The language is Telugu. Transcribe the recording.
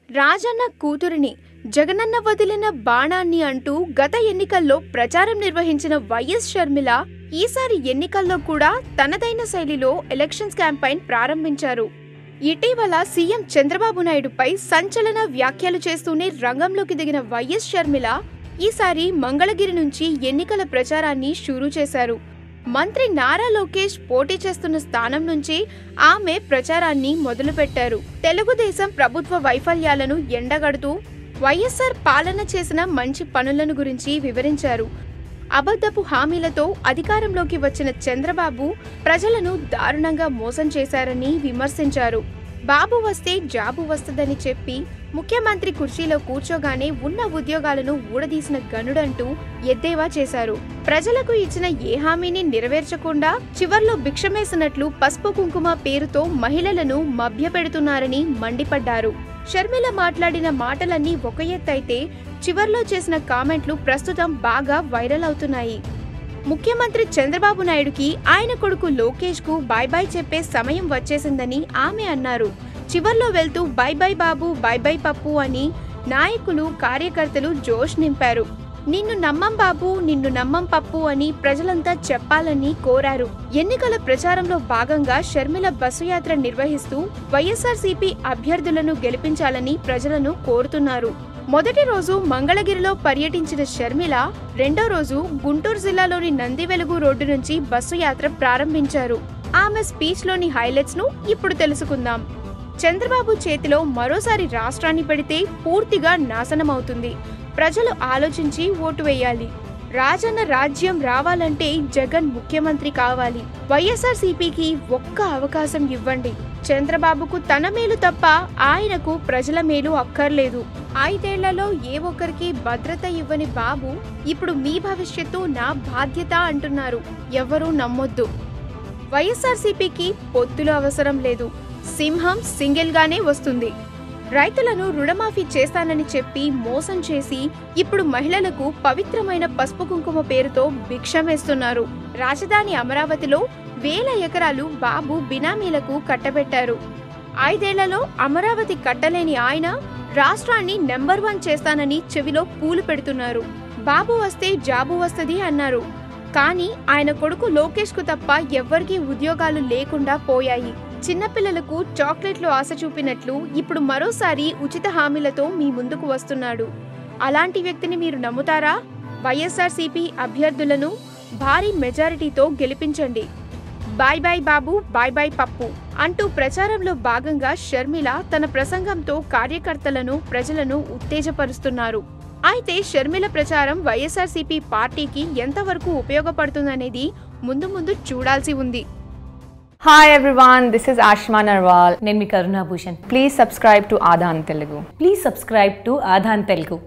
రాజన్న కూతురిని జగనన్న వదిలిన బాణాన్ని అంటూ గత ఎన్నికల్లో ప్రచారం నిర్వహించిన వైఎస్ షర్మిల ఈసారి ఎన్నికల్లో కూడా తనదైన శైలిలో ఎలక్షన్స్ క్యాంపైన్ ప్రారంభించారు ఇటీవల సీఎం చంద్రబాబు నాయుడుపై సంచలన వ్యాఖ్యలు చేస్తూనే రంగంలోకి దిగిన వైఎస్ షర్మిల ఈసారి మంగళగిరి నుంచి ఎన్నికల ప్రచారాన్ని షురూ చేశారు మంత్రి నారా లోకేష్ పోటీ చేస్తున్న స్థానం నుంచి ఆమె ప్రచారాన్ని మొదలుపెట్టారు తెలుగుదేశం ప్రభుత్వ వైఫల్యాలను ఎండగడుతూ వైఎస్ఆర్ పాలన చేసిన మంచి పనులను గురించి వివరించారు అబద్ధపు హామీలతో అధికారంలోకి వచ్చిన చంద్రబాబు ప్రజలను దారుణంగా మోసం చేశారని విమర్శించారు బాబు వస్తే జాబు వస్తదని చెప్పి ముఖ్యమంత్రి కుర్చీలో కూర్చోగానే ఉన్న ఉద్యోగాలను ఊడదీసిన గనుడంటూ ఎద్దేవా చేశారు ప్రజలకు ఇచ్చిన ఏ హామీని నెరవేర్చకుండా చివర్లో భిక్షమేసినట్లు పసుపు కుంకుమ పేరుతో మహిళలను మభ్యపెడుతున్నారని మండిపడ్డారు షర్మిల మాట్లాడిన మాటలన్నీ ఒక ఎత్తైతే చివర్లో చేసిన కామెంట్లు ప్రస్తుతం బాగా వైరల్ అవుతున్నాయి ముఖ్యమంత్రి చంద్రబాబు నాయుడుకి ఆయన కొడుకు లోకేష్ కు బాయ్ బాయ్ చెప్పే సమయం వచ్చేసిందని ఆమె అన్నారు చివర్లో వెళ్తూ bye bye Babu bye bye Pappu అని నాయకులు కార్యకర్తలు జోష్ నింపారు నిన్ను నమ్మం బాబు నిన్ను నమ్మం పప్పు అని ప్రజలంతా చెప్పాలని కోరారు ఎన్నికల ప్రచారంలో భాగంగా షర్మిల బస్సు యాత్ర నిర్వహిస్తూ వైఎస్ఆర్సీపీ అభ్యర్థులను గెలిపించాలని ప్రజలను కోరుతున్నారు మొదటి రోజు మంగళగిరిలో పర్యటించిన షర్మిల రెండో రోజు గుంటూరు జిల్లాలోని నందివెలుగు రోడ్డు నుంచి బస్సు యాత్ర ప్రారంభించారు ఆమె స్పీచ్ లోని హైలైట్స్ ను ఇప్పుడు తెలుసుకుందాం చంద్రబాబు చేతిలో మరోసారి రాష్ట్రాన్ని పెడితే పూర్తిగా నాశనమవుతుంది ప్రజలు ఆలోచించి ఓటు వేయాలి రాజన్న రాజ్యం రావాలంటే జగన్ ముఖ్యమంత్రి కావాలి వైఎస్ఆర్ సిపికి ఒక్క అవకాశం ఇవ్వండి చంద్రబాబుకు తన మేలు తప్ప ఆయనకు ప్రజల మేలు అక్కర్లేదు ఐదేళ్లలో ఏ ఒక్కరికి భద్రత ఇవ్వని బాబు ఇప్పుడు మీ భవిష్యత్తు నా బాధ్యత అంటున్నారు ఎవరూ నమ్మొద్దు వైఎస్ఆర్సీపీకి పొత్తులు అవసరం లేదు సింహం సింగిల్ గానే వస్తుంది రైతులను రుణమాఫీ చేస్తానని చెప్పి మోసం చేసి ఇప్పుడు మహిళలకు పవిత్రమైన పసుపు కుంకుమ పేరుతో భిక్షమేస్తున్నారు రాజధాని అమరావతిలో వేల ఎకరాలు బాబు బినామీలకు కట్టబెట్టారు ఐదేళ్లలో అమరావతి కట్టలేని ఆయన రాష్ట్రాన్ని నెంబర్ వన్ చేస్తానని చెవిలో పూలు పెడుతున్నారు బాబు వస్తే జాబు వస్తది అన్నారు కానీ ఆయన కొడుకు లోకేష్ కు తప్ప ఎవ్వరికీ ఉద్యోగాలు లేకుండా పోయాయి చిన్నపిల్లలకు చాక్లెట్లు ఆశ చూపినట్లు ఇప్పుడు మరోసారి ఉచిత హామీలతో మీ ముందుకు వస్తున్నాడు అలాంటి వ్యక్తిని మీరు నమ్ముతారా వైఎస్ఆర్సీపీ అభ్యర్థులను భారీ మెజారిటీతో గెలిపించండి bye bye Babu bye bye Pappu అంటూ ప్రచారంలో భాగంగా షర్మిల తన ప్రసంగంతో కార్యకర్తలను ప్రజలను ఉత్తేజపరుస్తున్నారు అయితే షర్మిల ప్రచారం వైఎస్ఆర్సీపీ పార్టీకి ఎంతవరకు ఉపయోగపడుతుందనేది ముందు ముందు చూడాల్సి ఉంది Hi everyone, this is Ashma Narwal. నేను మీ Karunabhushan Please subscribe to Adhan Telugu. Please subscribe to Adhan Telugu